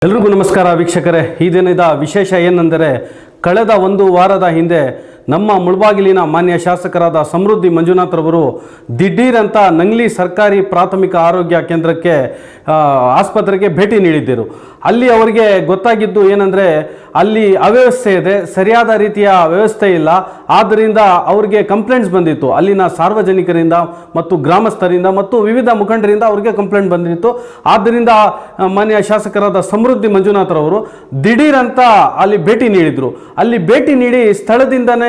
ಎಲ್ರಿಗೂ ನಮಸ್ಕಾರ ವೀಕ್ಷಕರೇ ಈ ದಿನದ ವಿಶೇಷ ಏನೆಂದರೆ ಕಳೆದ ಒಂದು ವಾರದ ಹಿಂದೆ ನಮ್ಮ ಮುಳಬಾಗಿಲಿನ ಮಾನ್ಯ ಶಾಸಕರಾದ ಸಮೃದ್ಧಿ ಮಂಜುನಾಥ್ರವರು ದಿಢೀರಂತ ನಂಗ್ಲಿ ಸರ್ಕಾರಿ ಪ್ರಾಥಮಿಕ ಆರೋಗ್ಯ ಕೇಂದ್ರಕ್ಕೆ ಆ, ಆಸ್ಪತ್ರೆಗೆ ಭೇಟಿ ನೀಡಿದ್ದರು ಅಲ್ಲಿ ಅವರಿಗೆ ಗೊತ್ತಾಗಿದ್ದು ಏನಂದರೆ ಅಲ್ಲಿ ಅವ್ಯವಸ್ಥೆ ಇದೆ ಸರಿಯಾದ ರೀತಿಯ ವ್ಯವಸ್ಥೆ ಇಲ್ಲ ಆದ್ದರಿಂದ ಅವರಿಗೆ ಕಂಪ್ಲೇಂಟ್ಸ್ ಬಂದಿತ್ತು ಅಲ್ಲಿನ ಸಾರ್ವಜನಿಕರಿಂದ ಮತ್ತು ಗ್ರಾಮಸ್ಥರಿಂದ ಮತ್ತು ವಿವಿಧ ಮುಖಂಡರಿಂದ ಅವರಿಗೆ ಕಂಪ್ಲೇಂಟ್ ಬಂದಿತ್ತು ಆದ್ದರಿಂದ ಆ, ಮಾನ್ಯ ಶಾಸಕರಾದ ಸಮೃದ್ಧಿ ಮಂಜುನಾಥ್ರವರು ದಿಢೀರಂತ ಅಲ್ಲಿ ಭೇಟಿ ನೀಡಿದರು ಅಲ್ಲಿ ಭೇಟಿ ನೀಡಿ ಸ್ಥಳದಿಂದನೇ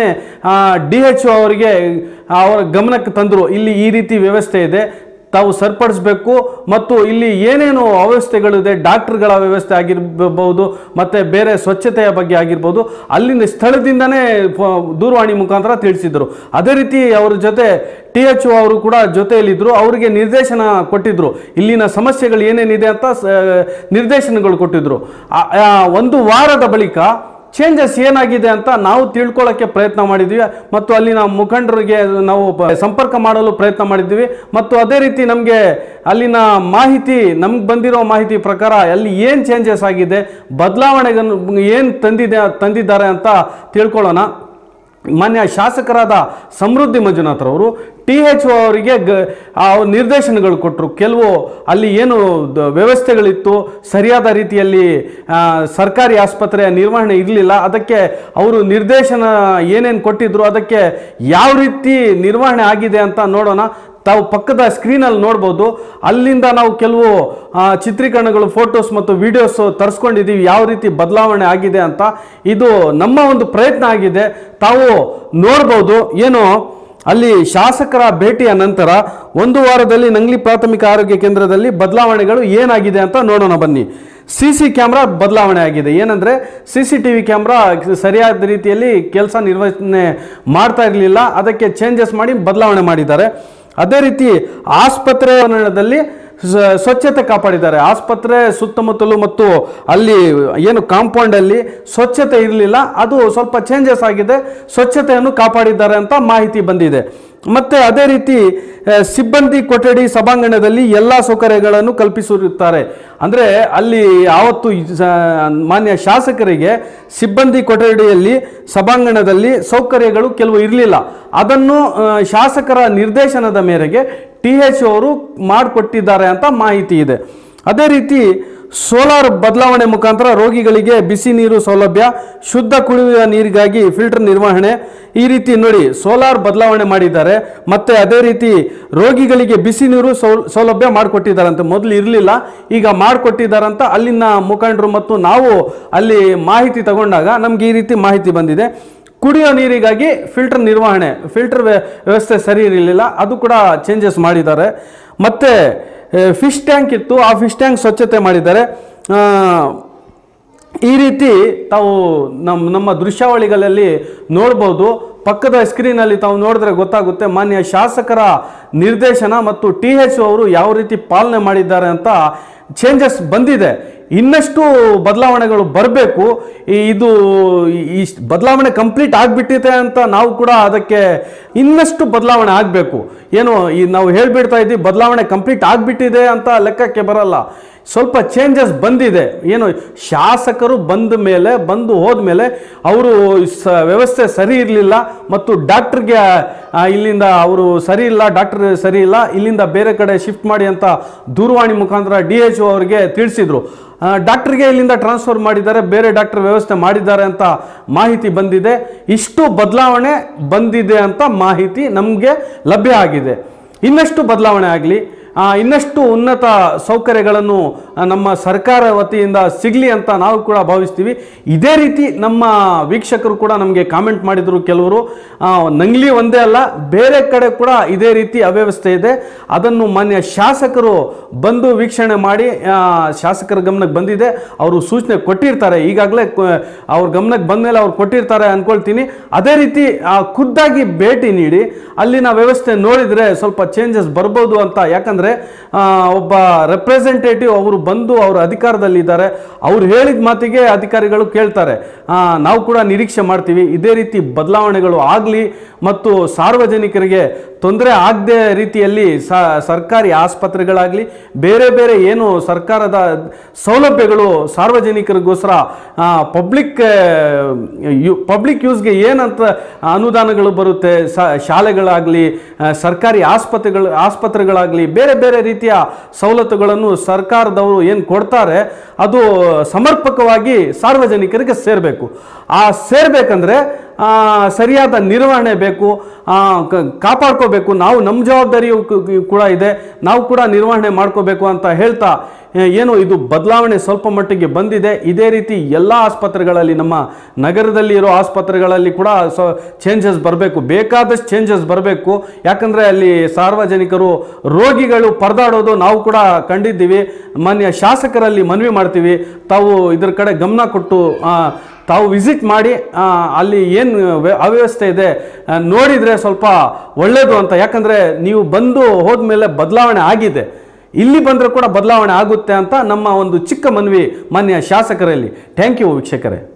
ಡಿ ಎಚ್ ಅವರಿಗೆ ಅವರ ಗಮನಕ್ಕೆ ತಂದರು ಇಲ್ಲಿ ಈ ರೀತಿ ವ್ಯವಸ್ಥೆ ಇದೆ ತಾವು ಸರಿಪಡಿಸಬೇಕು ಮತ್ತು ಇಲ್ಲಿ ಏನೇನು ಅವ್ಯವಸ್ಥೆಗಳಿದೆ ಡಾಕ್ಟರ್ಗಳ ವ್ಯವಸ್ಥೆ ಆಗಿರ್ಬೋದು ಮತ್ತು ಬೇರೆ ಸ್ವಚ್ಛತೆಯ ಬಗ್ಗೆ ಆಗಿರ್ಬೋದು ಅಲ್ಲಿಂದ ಸ್ಥಳದಿಂದನೇ ಫ- ದೂರವಾಣಿ ಮುಖಾಂತರ ತಿಳಿಸಿದರು ಅದೇ ರೀತಿ ಅವ್ರ ಜೊತೆ ಟಿ ಎಚ್ ಅವರು ಕೂಡ ಜೊತೆಯಲ್ಲಿದ್ದರು ಅವರಿಗೆ ನಿರ್ದೇಶನ ಕೊಟ್ಟಿದ್ರು ಇಲ್ಲಿನ ಸಮಸ್ಯೆಗಳು ಏನೇನಿದೆ ಅಂತ ಸ- ನಿರ್ದೇಶನಗಳು ಕೊಟ್ಟಿದ್ರು ಆ- ಆ ಒಂದು ವಾರದ ಬಳಿಕ ಚೇಂಜಸ್ ಏನಾಗಿದೆ ಅಂತ ನಾವು ತಿಳ್ಕೊಳ್ಳೋಕ್ಕೆ ಪ್ರಯತ್ನ ಮಾಡಿದ್ವಿ ಮತ್ತು ಅಲ್ಲಿನ ಮುಖಂಡರಿಗೆ ನಾವು ಪ- ಸಂಪರ್ಕ ಮಾಡಲು ಪ್ರಯತ್ನ ಮಾಡಿದ್ವಿ ಮತ್ತು ಅದೇ ರೀತಿ ನಮಗೆ ಅಲ್ಲಿನ ಮಾಹಿತಿ ನಮ್ಗೆ ಬಂದಿರೋ ಮಾಹಿತಿ ಪ್ರಕಾರ ಅಲ್ಲಿ ಏನು ಚೇಂಜಸ್ ಆಗಿದೆ ಬದಲಾವಣೆಗಳನ್ನು ಏನು ತಂದಿದೆ ತಂದಿದ್ದಾರೆ ಅಂತ ತಿಳ್ಕೊಳ್ಳೋಣ ಮಾನ್ಯ ಶಾಸಕರಾದ ಸಮೃದ್ಧಿ ಮಂಜುನಾಥ್ರವರು ಟಿ ಎಚ್ ಅವರಿಗೆ ಗ ಆ ನಿರ್ದೇಶನಗಳು ಕೊಟ್ಟರು ಕೆಲವು ಅಲ್ಲಿ ಏನು ದ- ವ್ಯವಸ್ಥೆಗಳಿತ್ತು ಸರಿಯಾದ ರೀತಿಯಲ್ಲಿ ಆ, ಸರ್ಕಾರಿ ಆಸ್ಪತ್ರೆಯ ನಿರ್ವಹಣೆ ಇರಲಿಲ್ಲ ಅದಕ್ಕೆ ಅವರು ನಿರ್ದೇಶನ ಏನೇನು ಕೊಟ್ಟಿದ್ರು ಅದಕ್ಕೆ ಯಾವ ರೀತಿ ನಿರ್ವಹಣೆ ಆಗಿದೆ ಅಂತ ನೋಡೋಣ ತಾವು ಪಕ್ಕದ ಸ್ಕ್ರೀನಲ್ಲಿ ನೋಡ್ಬೋದು ಅಲ್ಲಿಂದ ನಾವು ಕೆಲವು ಆ, ಚಿತ್ರೀಕರಣಗಳು ಫೋಟೋಸ್ ಮತ್ತು ವಿಡಿಯೋಸ್ ತರಿಸ್ಕೊಂಡಿದ್ದೀವಿ ಯಾವ ರೀತಿ ಬದಲಾವಣೆ ಆಗಿದೆ ಅಂತ ಇದು ನಮ್ಮ ಒಂದು ಪ್ರಯತ್ನ ಆಗಿದೆ ತಾವು ನೋಡ್ಬೋದು ಏನು ಅಲ್ಲಿ ಶಾಸಕರ ಭೇಟಿಯ ನಂತರ ಒಂದು ವಾರದಲ್ಲಿ ನಂಗ್ಲಿ ಪ್ರಾಥಮಿಕ ಆರೋಗ್ಯ ಕೇಂದ್ರದಲ್ಲಿ ಬದಲಾವಣೆಗಳು ಏನಾಗಿದೆ ಅಂತ ನೋಡೋಣ ಬನ್ನಿ ಸಿ ಸಿ ಕ್ಯಾಮ್ರಾ ಬದಲಾವಣೆ ಆಗಿದೆ ಏನಂದರೆ C C T V camera ಸರಿಯಾದ ರೀತಿಯಲ್ಲಿ ಕೆಲಸ ನಿರ್ವಹಣೆ ಮಾಡ್ತಾ ಇರಲಿಲ್ಲ ಅದಕ್ಕೆ ಚೇಂಜಸ್ ಮಾಡಿ ಬದಲಾವಣೆ ಮಾಡಿದ್ದಾರೆ ಅದೇ ರೀತಿ ಆಸ್ಪತ್ರೆ ಆವರಣದಲ್ಲಿ ಸ- ಸ್ವಚ್ಛತೆ ಕಾಪಾಡಿದ್ದಾರೆ ಆಸ್ಪತ್ರೆ ಸುತ್ತಮುತ್ತಲು ಮತ್ತು ಅಲ್ಲಿ ಏನು ಕಾಂಪೌಂಡಲ್ಲಿ ಸ್ವಚ್ಛತೆ ಇರಲಿಲ್ಲ ಅದು ಸ್ವಲ್ಪ ಚೇಂಜಸ್ ಆಗಿದೆ ಸ್ವಚ್ಛತೆಯನ್ನು ಕಾಪಾಡಿದ್ದಾರೆ ಅಂತ ಮಾಹಿತಿ ಬಂದಿದೆ ಮತ್ತೆ ಅದೇ ರೀತಿ ಆ, ಸಿಬ್ಬಂದಿ ಕೊಠಡಿ ಸಭಾಂಗಣದಲ್ಲಿ ಎಲ್ಲ ಸೌಕರ್ಯಗಳನ್ನು ಕಲ್ಪಿಸಿರುತ್ತಾರೆ ಅಂದರೆ ಅಲ್ಲಿ ಆವತ್ತು ಈ ಸ- ಮಾನ್ಯ ಶಾಸಕರಿಗೆ ಸಿಬ್ಬಂದಿ ಕೊಠಡಿಯಲ್ಲಿ ಸಭಾಂಗಣದಲ್ಲಿ ಸೌಕರ್ಯಗಳು ಕೆಲವು ಇರಲಿಲ್ಲ ಅದನ್ನು ಆ, ಶಾಸಕರ ನಿರ್ದೇಶನದ ಮೇರೆಗೆ ಟಿ ಎಚ್ ಅವರು ಮಾಡಿಕೊಟ್ಟಿದ್ದಾರೆ ಅಂತ ಮಾಹಿತಿ ಇದೆ ಅದೇ ರೀತಿ ಸೋಲಾರ್ ಬದಲಾವಣೆ ಮುಖಾಂತರ ರೋಗಿಗಳಿಗೆ ಬಿಸಿ ನೀರು ಸೌಲಭ್ಯ ಶುದ್ಧ ಕುಡಿಯುವ ನೀರಿಗಾಗಿ ಫಿಲ್ಟರ್ ನಿರ್ವಹಣೆ ಈ ರೀತಿ ನೋಡಿ ಸೋಲಾರ್ ಬದಲಾವಣೆ ಮಾಡಿದ್ದಾರೆ ಮತ್ತೆ ಅದೇ ರೀತಿ ರೋಗಿಗಳಿಗೆ ಬಿಸಿ ನೀರು ಸೌ- ಸೌಲಭ್ಯ ಮಾಡಿಕೊಟ್ಟಿದ್ದಾರಂತೆ ಮೊದಲು ಇರಲಿಲ್ಲ ಈಗ ಮಾಡಿಕೊಟ್ಟಿದ್ದಾರಂತ ಅಲ್ಲಿನ ಮುಖಂಡರು ಮತ್ತು ನಾವು ಅಲ್ಲಿ ಮಾಹಿತಿ ತಗೊಂಡಾಗ ನಮ್ಗೆ ಈ ರೀತಿ ಮಾಹಿತಿ ಬಂದಿದೆ ಕುಡಿಯೋ ನೀರಿಗಾಗಿ ಫಿಲ್ಟರ್ ನಿರ್ವಹಣೆ ಫಿಲ್ಟರ್ ವ್ಯವಸ್ಥೆ ಸರಿ ಇರಲಿಲ್ಲ ಅದು ಕೂಡ ಚೇಂಜಸ್ ಮಾಡಿದ್ದಾರೆ ಮತ್ತು ಫಿಶ್ ಟ್ಯಾಂಕ್ ಇತ್ತು ಆ ಫಿಶ್ ಟ್ಯಾಂಕ್ ಸ್ವಚ್ಛತೆ ಮಾಡಿದ್ದಾರೆ ಆ, ಈ ರೀತಿ ತಾವು ನಮ್ಮ ನಮ್ಮ ದೃಶ್ಯಾವಳಿಗಳಲ್ಲಿ ನೋಡ್ಬೋದು ಪಕ್ಕದ ಸ್ಕ್ರೀನಲ್ಲಿ ತಾವು ನೋಡಿದ್ರೆ ಗೊತ್ತಾಗುತ್ತೆ ಮಾನ್ಯ ಶಾಸಕರ ನಿರ್ದೇಶನ ಮತ್ತು ಟಿ ಎಚ್ ಅವರು ಯಾವ ರೀತಿ ಪಾಲನೆ ಮಾಡಿದ್ದಾರೆ ಅಂತ ಚೇಂಜಸ್ ಬಂದಿದೆ ಇನ್ನಷ್ಟು ಬದಲಾವಣೆಗಳು ಬರಬೇಕು ಇದು ಈ ಬದಲಾವಣೆ ಕಂಪ್ಲೀಟ್ ಆಗಿಬಿಟ್ಟಿದೆ ಅಂತ ನಾವು ಕೂಡ ಅದಕ್ಕೆ ಇನ್ನಷ್ಟು ಬದಲಾವಣೆ ಆಗಬೇಕು ಏನು ಈ ನಾವು ಹೇಳ್ಬಿಡ್ತಾ ಇದ್ದೀವಿ ಬದಲಾವಣೆ ಕಂಪ್ಲೀಟ್ ಆಗಿಬಿಟ್ಟಿದೆ ಅಂತ ಲೆಕ್ಕಕ್ಕೆ ಬರಲ್ಲ ಸ್ವಲ್ಪ ಚೇಂಜಸ್ ಬಂದಿದೆ ಏನು ಶಾಸಕರು ಬಂದ ಮೇಲೆ ಬಂದು ಹೋದ್ಮೇಲೆ ಅವರು ಸ ವ್ಯವಸ್ಥೆ ಸರಿ ಇರಲಿಲ್ಲ ಮತ್ತು ಡಾಕ್ಟ್ರಿಗೆ ಆ, ಇಲ್ಲಿಂದ ಅವರು ಸರಿ ಇಲ್ಲ ಡಾಕ್ಟರ್ ಸರಿ ಇಲ್ಲ ಇಲ್ಲಿಂದ ಬೇರೆ ಕಡೆ ಶಿಫ್ಟ್ ಮಾಡಿ ಅಂತ ದೂರವಾಣಿ ಮುಖಾಂತರ ಡಿ ಎಚ್ ಅವರಿಗೆ ತಿಳಿಸಿದ್ರು ಆ, ಡಾಕ್ಟ್ರಿಗೆ ಇಲ್ಲಿಂದ ಟ್ರಾನ್ಸ್ಫರ್ ಮಾಡಿದ್ದಾರೆ ಬೇರೆ ಡಾಕ್ಟರ್ ವ್ಯವಸ್ಥೆ ಮಾಡಿದ್ದಾರೆ ಅಂತ ಮಾಹಿತಿ ಬಂದಿದೆ ಇಷ್ಟು ಬದಲಾವಣೆ ಬಂದಿದೆ ಅಂತ ಮಾಹಿತಿ ನಮಗೆ ಲಭ್ಯ ಆಗಿದೆ ಇನ್ನಷ್ಟು ಬದಲಾವಣೆ ಆಗಲಿ ಇನ್ನಷ್ಟು ಉನ್ನತ ಸೌಕರ್ಯಗಳನ್ನು ಆ, ನಮ್ಮ ಸರ್ಕಾರ ವತಿಯಿಂದ ಸಿಗಲಿ ಅಂತ ನಾವು ಕೂಡ ಭಾವಿಸ್ತೀವಿ ಇದೇ ರೀತಿ ನಮ್ಮ ವೀಕ್ಷಕರು ಕೂಡ ನಮಗೆ ಕಾಮೆಂಟ್ ಮಾಡಿದರು ಕೆಲವರು ಆ, ನಂಗ್ಲಿ ಒಂದೇ ಅಲ್ಲ ಬೇರೆ ಕಡೆ ಕೂಡ ಇದೇ ರೀತಿ ಅವ್ಯವಸ್ಥೆ ಇದೆ ಅದನ್ನು ಮಾನ್ಯ ಶಾಸಕರು ಬಂದು ವೀಕ್ಷಣೆ ಮಾಡಿ ಆ, ಶಾಸಕರ ಗಮನಕ್ಕೆ ಬಂದಿದೆ ಅವರು ಸೂಚನೆ ಕೊಟ್ಟಿರ್ತಾರೆ ಈಗಾಗಲೇ ಅವ್ರ ಗಮನಕ್ಕೆ ಬಂದ ಮೇಲೆ ಅವ್ರು ಕೊಟ್ಟಿರ್ತಾರೆ ಅನ್ಕೊಳ್ತೀನಿ ಅದೇ ರೀತಿ ಆ, ಖುದ್ದಾಗಿ ಭೇಟಿ ನೀಡಿ ಅಲ್ಲಿನ ವ್ಯವಸ್ಥೆ ನೋಡಿದರೆ ಸ್ವಲ್ಪ ಚೇಂಜಸ್ ಬರ್ಬೋದು ಅಂತ ಯಾಕಂದರೆ ಒಬ್ಬ ರೆಪ್ರೆಸೆಂಟೇಟಿವ್ ಅವರು ಬಂದು ಅವರು ಅಧಿಕಾರದಲ್ಲಿದ್ದಾರೆ ಅವ್ರು ಹೇಳಿದ ಮಾತಿಗೆ ಅಧಿಕಾರಿಗಳು ಕೇಳ್ತಾರೆ ಆ, ನಾವು ಕೂಡ ನಿರೀಕ್ಷೆ ಮಾಡ್ತೀವಿ ಇದೇ ರೀತಿ ಬದಲಾವಣೆಗಳು ಆಗಲಿ ಮತ್ತು ಸಾರ್ವಜನಿಕರಿಗೆ ತೊಂದರೆ ಆಗದೆ ರೀತಿಯಲ್ಲಿ ಸ ಸರ್ಕಾರಿ ಆಸ್ಪತ್ರೆಗಳಾಗಲಿ ಬೇರೆ ಬೇರೆ ಏನು ಸರ್ಕಾರದ ಸೌಲಭ್ಯಗಳು ಸಾರ್ವಜನಿಕರಿಗೋಸ್ಕರ ಪಬ್ಲಿಕ್ ಯು ಪಬ್ಲಿಕ್ ಯೂಸ್ಗೆ ಏನಂತ ಅನುದಾನಗಳು ಬರುತ್ತೆ ಸ ಶಾಲೆಗಳಾಗಲಿ ಸರ್ಕಾರಿ ಆಸ್ಪತ್ರೆಗಳು ಆಸ್ಪತ್ರೆಗಳಾಗಲಿ ಬೇರೆ ಬೇರೆ ರೀತಿಯ ಸವಲತ್ತುಗಳನ್ನು ಸರ್ಕಾರದವರು ಏನು ಕೊಡ್ತಾರೆ ಅದು ಸಮರ್ಪಕವಾಗಿ ಸಾರ್ವಜನಿಕರಿಗೆ ಸೇರಬೇಕು ಆ ಸೇರಬೇಕಂದ್ರೆ ಸರಿಯಾದ ನಿರ್ವಹಣೆ ಬೇಕು ಆ, ಕ- ಕಾಪಾಡ್ಕೋಬೇಕು ನಾವು ನಮ್ಮ ಜವಾಬ್ದಾರಿಯು ಕು- ಕು- ಕೂಡ ಇದೆ ನಾವು ಕೂಡ ನಿರ್ವಹಣೆ ಮಾಡ್ಕೋಬೇಕು ಅಂತ ಹೇಳ್ತಾ ಏ, ಏನು ಇದು ಬದಲಾವಣೆ ಸ್ವಲ್ಪ ಮಟ್ಟಿಗೆ ಬಂದಿದೆ ಇದೇ ರೀತಿ ಎಲ್ಲ ಆಸ್ಪತ್ರೆಗಳಲ್ಲಿ ನಮ್ಮ ನಗರದಲ್ಲಿ ಇರೋ ಆಸ್ಪತ್ರೆಗಳಲ್ಲಿ ಕೂಡ ಸೊ ಚೇಂಜಸ್ ಬರಬೇಕು ಬೇಕಾದಷ್ಟು ಚೇಂಜಸ್ ಬರಬೇಕು ಯಾಕಂದರೆ ಅಲ್ಲಿ ಸಾರ್ವಜನಿಕರು ರೋಗಿಗಳು ಪರದಾಡೋದು ನಾವು ಕೂಡ ಕಂಡಿದ್ದೀವಿ ಮಾನ್ಯ ಶಾಸಕರಲ್ಲಿ ಮನವಿ ಮಾಡ್ತೀವಿ ತಾವು ಇದ್ರ ಕಡೆ ಗಮನ ಕೊಟ್ಟು ಆ, ತಾವು ವಿಸಿಟ್ ಮಾಡಿ ಆ, ಅಲ್ಲಿ ಏನು ಅವ್ಯವಸ್ಥೆ ಇದೆ ಆ, ನೋಡಿದರೆ ಸ್ವಲ್ಪ ಒಳ್ಳೆಯದು ಅಂತ ಯಾಕಂದರೆ ನೀವು ಬಂದು ಹೋದ್ಮೇಲೆ ಬದಲಾವಣೆ ಆಗಿದೆ ಇಲ್ಲಿ ಬಂದರೂ ಕೂಡ ಬದಲಾವಣೆ ಆಗುತ್ತೆ ಅಂತ ನಮ್ಮ ಒಂದು ಚಿಕ್ಕ ಮನವಿ ಮಾನ್ಯ ಶಾಸಕರಲ್ಲಿ ಥ್ಯಾಂಕ್ ಯು ವೀಕ್ಷಕರೇ